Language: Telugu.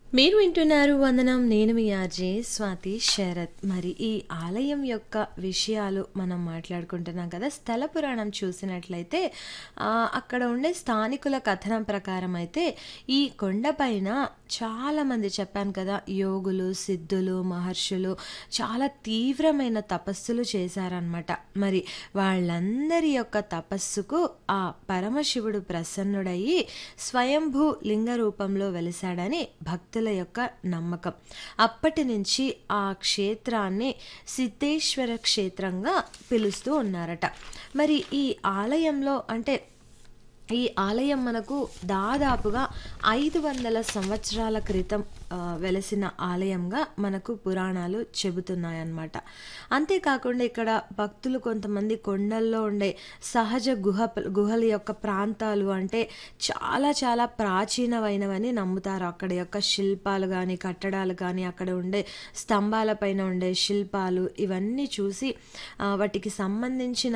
మీరు వింటున్నారు వందనం నేను మీ ఆర్జే స్వాతి శరత్ మరి ఈ ఆలయం యొక్క విషయాలు మనం మాట్లాడుకుంటున్నాం కదా స్థల పురాణం చూసినట్లయితే ఆ, అక్కడ ఉండే స్థానికుల కథనం ప్రకారం అయితే ఈ కొండపైన చాలామంది చెప్పాను కదా యోగులు సిద్ధులు మహర్షులు చాలా తీవ్రమైన తపస్సులు చేశారనమాట మరి వాళ్ళందరి యొక్క తపస్సుకు ఆ పరమశివుడు ప్రసన్నుడయ్యి స్వయంభూ లింగ రూపంలో వెలిశాడని భక్తుల యొక్క నమ్మకం అప్పటి నుంచి ఆ క్షేత్రాన్ని సిద్ధేశ్వర క్షేత్రంగా పిలుస్తూ ఉన్నారట మరి ఈ ఆలయంలో అంటే ఈ ఆలయం మనకు దాదాపుగా ఐదు వందల సంవత్సరాల క్రితం ఆ, వెలసిన ఆలయంగా మనకు పురాణాలు చెబుతున్నాయన్నమాట అంతేకాకుండా ఇక్కడ భక్తులు కొంతమంది కొండల్లో ఉండే సహజ గుహ గుహల యొక్క ప్రాంతాలు అంటే చాలా చాలా ప్రాచీనమైనవని నమ్ముతారు అక్కడ యొక్క శిల్పాలు కానీ కట్టడాలు కానీ అక్కడ ఉండే స్తంభాల పైన ఉండే శిల్పాలు ఇవన్నీ చూసి ఆ, వాటికి సంబంధించిన